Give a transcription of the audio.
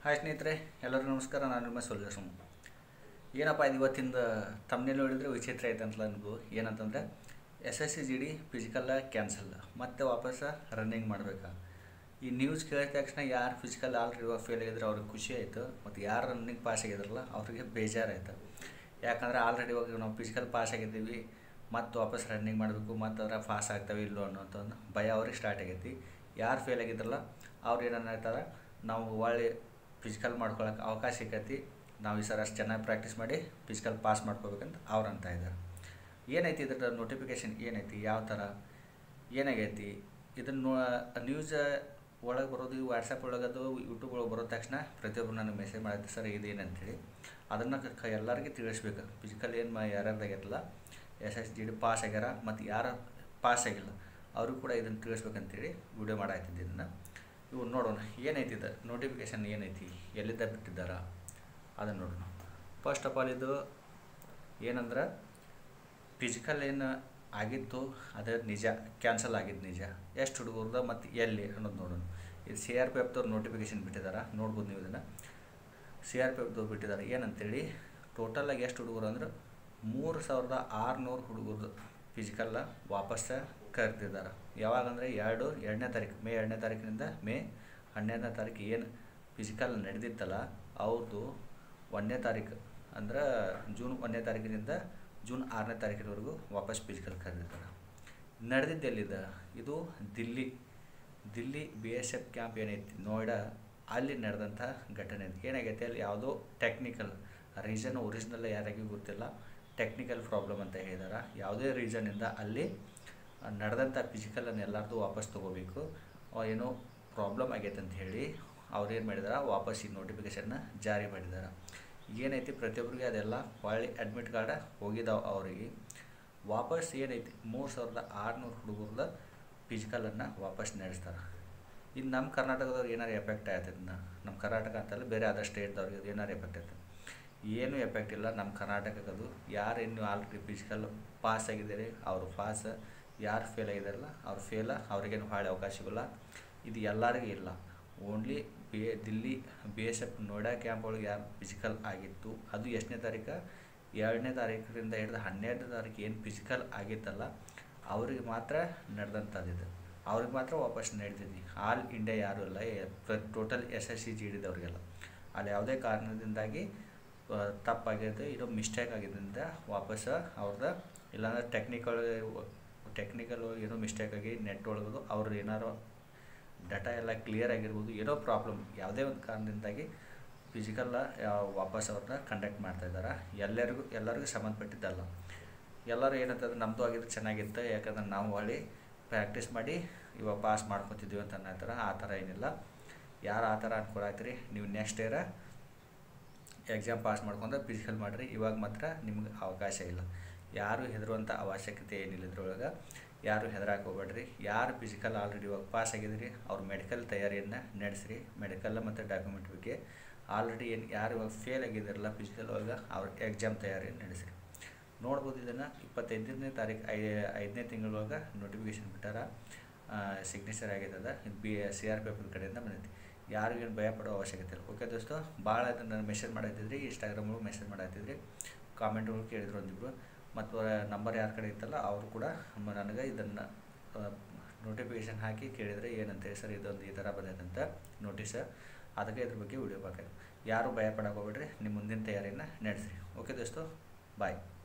hi ಸ್ನೇಹಿತರೆ ಎಲ್ಲರಿಗೂ ನಮಸ್ಕಾರ ನಾನು ನಿಮ್ಮ ಸೊಲ್ಯೂಷನ್ ಏನಪ್ಪ ಇದು ಇವತ್ತಿಂದ ತಮ್ಮನೇಲಿ ನೋಡಿದರೆ ವಿಚಿತ್ರ ಐತೆ ಅಂತ ಅನ್ಬೋದು ಏನಂತಂದರೆ S S C G D ಫಿಸಿಕಲ್ಲ ಕ್ಯಾನ್ಸಲ್ ಮತ್ತೆ ವಾಪಸ್ ರನ್ನಿಂಗ್ ಮಾಡಬೇಕಾ ಈ ನ್ಯೂಸ್ ಕೇಳಿದ ತಕ್ಷಣ ಯಾರು ಫಿಸಿಕಲ್ ಆಲ್ರೆಡಿ ಫೇಲ್ ಆಗಿದ್ರೆ ಅವ್ರಿಗೆ ಖುಷಿ ಆಯಿತು ಮತ್ತು ಯಾರು ರನ್ನಿಂಗ್ ಪಾಸ್ ಆಗಿದ್ರಲ್ಲ ಅವ್ರಿಗೆ ಬೇಜಾರಾಯಿತು ಯಾಕಂದರೆ ಆಲ್ರೆಡಿ ಇವಾಗ ನಾವು ಫಿಸಿಕಲ್ ಪಾಸ್ ಆಗಿದ್ದೀವಿ ಮತ್ತು ವಾಪಸ್ ರನ್ನಿಂಗ್ ಮಾಡಬೇಕು ಮತ್ತು ಅದ್ರ ಪಾಸ್ ಆಗ್ತವೆ ಇಲ್ಲೋ ಅನ್ನೋಂಥ ಒಂದು ಭಯ ಅವ್ರಿಗೆ ಸ್ಟಾರ್ಟ್ ಆಗೈತಿ ಯಾರು ಫೇಲ್ ಆಗಿದ್ರಲ್ಲ ಅವ್ರು ಏನನ್ನಿರ್ತಾರೆ ನಾವು ಒಳ್ಳೆ ಫಿಸಿಕಲ್ ಮಾಡ್ಕೊಳಕ್ಕೆ ಅವಕಾಶ ಸಿಕ್ಕೈತಿ ನಾವು ಈ ಸಲ ಅಷ್ಟು ಚೆನ್ನಾಗಿ ಪ್ರಾಕ್ಟೀಸ್ ಮಾಡಿ ಫಿಸಿಕಲ್ ಪಾಸ್ ಮಾಡ್ಕೋಬೇಕಂತ ಅವ್ರು ಅಂತ ಇದ್ದಾರೆ ಏನೈತಿ ಇದ್ರ ನೋಟಿಫಿಕೇಷನ್ ಏನೈತಿ ಯಾವ ಥರ ಏನಾಗೈತಿ ಇದನ್ನು ನ್ಯೂಸ್ ಒಳಗೆ ಬರೋದು ವಾಟ್ಸಪ್ ಒಳಗದು ಯೂಟ್ಯೂಬ್ ಒಳಗೆ ಬರೋ ತಕ್ಷಣ ಪ್ರತಿಯೊಬ್ಬರು ನನಗೆ ಮೆಸೇಜ್ ಮಾಡೈತೆ ಸರ್ ಇದೇನಂತೇಳಿ ಅದನ್ನು ಕ ಎಲ್ಲರಿಗೆ ತಿಳಿಸ್ಬೇಕು ಫಿಸಿಕಲ್ ಏನು ಮಾ ಯಾರ್ಯಾರ್ದಾಗೈತಲ್ಲ S S G D pass ಆಗ್ಯಾರ ಮತ್ತು ಯಾರು ಪಾಸ್ ಆಗಿಲ್ಲ ಅವ್ರಿಗೂ ಕೂಡ ಇದನ್ನು ತಿಳಿಸ್ಬೇಕಂತೇಳಿ ವಿಡಿಯೋ ಮಾಡಾಯ್ತಿದ್ದೆ ಇದನ್ನು ಇವು ನೋಡೋಣ ಏನೈತಿ ಇದು ನೋಟಿಫಿಕೇಷನ್ ಏನೈತಿ ಎಲ್ಲಿದ್ದ ಬಿಟ್ಟಿದ್ದಾರ ಅದನ್ನು ನೋಡೋಣ ಫಸ್ಟ್ ಆಫ್ ಆಲ್ ಇದು ಏನಂದ್ರೆ ಫಿಸಿಕಲ್ ಏನು ಆಗಿತ್ತು ಅದು ನಿಜ ಕ್ಯಾನ್ಸಲ್ ಆಗಿದ್ದು ನಿಜ ಎಷ್ಟು ಹುಡುಗರ್ದ ಮತ್ತು ಎಲ್ಲಿ ಅನ್ನೋದು ನೋಡೋಣ ಇದು ಸಿ ಆರ್ ಪಿ ಎಫ್ದವ್ರು ನೋಟಿಫಿಕೇಷನ್ ಬಿಟ್ಟಿದ್ದಾರೆ ನೋಡ್ಬೋದು ನೀವು ಇದನ್ನು ಸಿ ಆರ್ ಪಿ ಎಫ್ದವ್ರು ಬಿಟ್ಟಿದ್ದಾರೆ ಏನಂತೇಳಿ ಟೋಟಲಾಗಿ ಎಷ್ಟು ಹುಡುಗರು ಅಂದ್ರೆ ಮೂರು ಸಾವಿರದ ಆರುನೂರು ಹುಡುಗರು ಫಿಸಿಕಲ್ಲ ವಾಪಸ್ಸ ಕರೆದಿದ್ದಾರೆ ಯಾವಾಗ ಅಂದರೆ ಎರಡು ಎರಡನೇ ತಾರೀಕು ಮೇ ಎರಡನೇ ತಾರೀಕಿನಿಂದ ಮೇ ಹನ್ನೆರಡನೇ ತಾರೀಕು ಏನು ಫಿಸಿಕಲ್ ನಡೆದಿತ್ತಲ್ಲ ಅವ್ರದ್ದು ಒಂದನೇ ತಾರೀಕು ಅಂದ್ರೆ ಜೂನ್ ಒಂದನೇ ತಾರೀಕಿನಿಂದ ಜೂನ್ ಆರನೇ ತಾರೀಕಿನವರೆಗೂ ವಾಪಸ್ ಫಿಸಿಕಲ್ ಕರೆದಿದ್ದಾರೆ ನಡೆದಿದ್ದು ಎಲ್ಲಿದೆ ಇದು Delhi Delhi B S F camp ಏನೈತಿ ನೋಯ್ಡಾ ಅಲ್ಲಿ ನಡೆದಂಥ ಘಟನೆ ಇದು ಏನಾಗೈತೆ ಅಲ್ಲಿ ಯಾವುದೋ ಟೆಕ್ನಿಕಲ್ ರೀಸನ್ ಒರಿಜಿನಲ್ ಯಾರಿಗೂ ಗೊತ್ತಿಲ್ಲ ಟೆಕ್ನಿಕಲ್ ಪ್ರಾಬ್ಲಮ್ ಅಂತ ಹೇಳಿದಾರೆ ಯಾವುದೇ ರೀಸನಿಂದ ಅಲ್ಲಿ ನಡೆದಂಥ ಫಿಸಿಕಲನ್ನು ಎಲ್ಲರದು ವಾಪಸ್ ತೊಗೋಬೇಕು ಏನೋ ಪ್ರಾಬ್ಲಮ್ ಆಗೈತೆ ಅಂತ ಹೇಳಿ ಅವ್ರು ಏನು ಮಾಡಿದಾರೆ ವಾಪಸ್ ಈ ನೋಟಿಫಿಕೇಷನ್ನ ಜಾರಿ ಮಾಡಿದ್ದಾರೆ ಏನೈತಿ ಪ್ರತಿಯೊಬ್ಬರಿಗೆ ಅದೆಲ್ಲ ಹೊಳ್ಳಿ ಅಡ್ಮಿಟ್ ಕಾರ್ಡ ಹೋಗಿದ್ದಾವೆ ಅವರಿಗೆ ವಾಪಸ್ ಏನೈತಿ ಮೂರು ಸಾವಿರದ ಆರುನೂರು ಹುಡುಗರದ ಫಿಸಿಕಲನ್ನು ವಾಪಸ್ ನಡೆಸ್ತಾರೆ ಇನ್ನು ನಮ್ಮ ಕರ್ನಾಟಕದವ್ರಿಗೆ ಏನಾರು ಎಫೆಕ್ಟ್ ಆಯ್ತು ಇದನ್ನ ನಮ್ಮ ಕರ್ನಾಟಕ ಅಂತಲ್ಲ ಬೇರೆ ಅದರ್ ಸ್ಟೇಟ್ದವ್ರಿಗೆ ಅದು ಏನಾರು ಎಫೆಕ್ಟ್ ಆಯ್ತು ಏನೂ ಎಫೆಕ್ಟ್ ಇಲ್ಲ ನಮ್ಮ ಕರ್ನಾಟಕದ್ದು ಯಾರು ಇನ್ನು ಆಲ್ರೆಡಿ ಫಿಸಿಕಲ್ ಪಾಸ್ ಆಗಿದ್ದಾರೆ ಅವರು ಪಾಸ್ ಯಾರು ಫೇಲ್ ಆಗಿದಾರಲ್ಲ ಅವ್ರು ಫೇಲ ಅವ್ರಿಗೇನು ಹಾಳೆ ಅವಕಾಶವಿಲ್ಲ ಇದು ಎಲ್ಲರಿಗೂ ಇಲ್ಲ only B Delhi B S F Noida camp ಒಳಗೆ ಯಾರು ಫಿಸಿಕಲ್ ಆಗಿತ್ತು ಅದು ಎಷ್ಟನೇ ತಾರೀಕು ಎರಡನೇ ತಾರೀಕರಿಂದ ಹಿಡಿದು ಹನ್ನೆರಡನೇ ತಾರೀಕು ಏನು ಫಿಸಿಕಲ್ ಆಗಿತ್ತಲ್ಲ ಅವ್ರಿಗೆ ಮಾತ್ರ ನಡೆದಂಥದ್ದು ಇದು ಅವ್ರಿಗೆ ಮಾತ್ರ ವಾಪಸ್ ನಡೆದಿದ್ವಿ ಆಲ್ ಇಂಡಿಯಾ ಯಾರೂ ಇಲ್ಲ total S S C G ಡಿದವ್ರಿಗೆಲ್ಲ ಅಲ್ಲಿ ಯಾವುದೇ ಕಾರಣದಿಂದಾಗಿ ತಪ್ಪಾಗಿದೆ ಇದು ಮಿಸ್ಟೇಕ್ ಆಗಿದ್ದರಿಂದ ವಾಪಸ್ ಅವ್ರದ್ದು ಇಲ್ಲಾಂದ್ರೆ ಟೆಕ್ನಿಕಲ್ ಟೆಕ್ನಿಕಲ್ ಏನೋ ಮಿಸ್ಟೇಕ್ ಆಗಿ ನೆಟ್ ಒಳಗದು ಅವ್ರು ಏನಾರೋ ಡಾಟಾ ಎಲ್ಲ ಕ್ಲಿಯರ್ ಆಗಿರ್ಬೋದು ಏನೋ ಪ್ರಾಬ್ಲಮ್ ಯಾವುದೇ ಒಂದು ಕಾರಣದಿಂದಾಗಿ ಫಿಸಿಕಲ್ಲ ವಾಪಸ್ ಅವ್ರನ್ನ ಕಂಡಕ್ಟ್ ಮಾಡ್ತಾಯಿದ್ದಾರೆ ಎಲ್ಲರಿಗೂ ಎಲ್ಲರಿಗೂ ಸಂಬಂಧಪಟ್ಟಿದ್ದಲ್ಲ ಎಲ್ಲರೂ ಏನಂತಂದ್ರೆ ನಮ್ಮದು ಆಗಿದ್ದು ಚೆನ್ನಾಗಿತ್ತು ಯಾಕಂದ್ರೆ ನಾವು ಹೊಳ್ಳಿ ಪ್ರಾಕ್ಟೀಸ್ ಮಾಡಿ ಇವಾಗ ಪಾಸ್ ಮಾಡ್ಕೊತಿದ್ದೀವಿ ಅಂತ ಅನ್ನೋ ಆ ಥರ ಏನಿಲ್ಲ ಯಾರು ಆ ಥರ ಅನ್ಕೊಳತ್ತೀರಿ ನೀವು ನೆಕ್ಸ್ಟ್ ಇಯರ ಎಕ್ಸಾಮ್ ಪಾಸ್ ಮಾಡ್ಕೊಂಡು ಫಿಸಿಕಲ್ ಮಾಡಿರಿ ಇವಾಗ ಮಾತ್ರ ನಿಮ್ಗೆ ಅವಕಾಶ ಇಲ್ಲ ಯಾರು ಹೆದರುವಂಥ ಅವಶ್ಯಕತೆ ಏನಿಲ್ಲ ಇದ್ರೊಳಗೆ ಯಾರು ಹೆದರಾಕೆ ಹೋಗ್ಬೇಡ್ರಿ ಯಾರು ಫಿಸಿಕಲ್ ಆಲ್ರೆಡಿ ಇವಾಗ ಪಾಸ್ ಆಗಿದ್ರಿ ಅವ್ರು ಮೆಡಿಕಲ್ ತಯಾರಿಯನ್ನು ನಡೆಸ್ರಿ ಮೆಡಿಕಲ್ ಮತ್ತು ಡಾಕ್ಯುಮೆಂಟ್ ಬಗ್ಗೆ ಆಲ್ರೆಡಿ ಏನು ಯಾರು ಇವಾಗ ಫೇಲ್ ಆಗಿದ್ದಾರಲ್ಲ ಫಿಸಿಕಲ್ ಒಳಗೆ ಅವ್ರ ಎಕ್ಸಾಮ್ ತಯಾರಿಯನ್ನು ನಡೆಸ್ರಿ ನೋಡ್ಬೋದು ಇದನ್ನು ಇಪ್ಪತ್ತೈದನೇ ತಾರೀಕು ಐ ಐದನೇ ತಿಂಗಳೊಳಗೆ ನೋಟಿಫಿಕೇಷನ್ ಬಿಟ್ಟಾರ ಸಿಗ್ನೇಚರ್ ಆಗಿದ್ದದ ಇದು B C R P F ಕಡೆಯಿಂದ ಬಂದೈತಿ ಯಾರಿಗೇನು ಭಯ ಪಡೋ ಅವಶ್ಯಕತೆ ಇಲ್ಲ ಓಕೆ ದೋಸ್ತು ಭಾಳ ಅದನ್ನು ಮೆಸೇಜ್ ಮಾಡತ್ತಿದ್ರಿ ಇನ್ಸ್ಟಾಗ್ರಾಮ್ ಒಳಗೆ ಮೆಸೇಜ್ ಮಾಡತ್ತಿದ್ರಿ ಕಾಮೆಂಟ್ ಒಳಗೆ ಕೇಳಿದ್ರು ಒಂದಿಬ್ರು ಮತ್ತು ನಂಬರ್ ಯಾರ ಕಡೆ ಇತ್ತಲ್ಲ ಅವರು ಕೂಡ ನನಗೆ ಇದನ್ನು ನೋಟಿಫಿಕೇಷನ್ ಹಾಕಿ ಕೇಳಿದರೆ ಏನಂತೇಳಿ ಸರ್ ಇದೊಂದು ಈ ಥರ ಬಂದೈತಂತ ನೋಟಿಸ್ ಅದಕ್ಕೆ ಇದ್ರ ಬಗ್ಗೆ ವಿಡಿಯೋ ಬೇಕಾಯ್ತು ಯಾರು ಭಯ ಪಡಕ್ಕೆ ಹೋಗ್ಬೇಡ್ರಿ ನಿಮ್ಮ ಮುಂದಿನ ತಯಾರಿಯನ್ನು ನಡೆಸ್ರಿ ಓಕೆ ದೋಸ್ತು ಬಾಯ್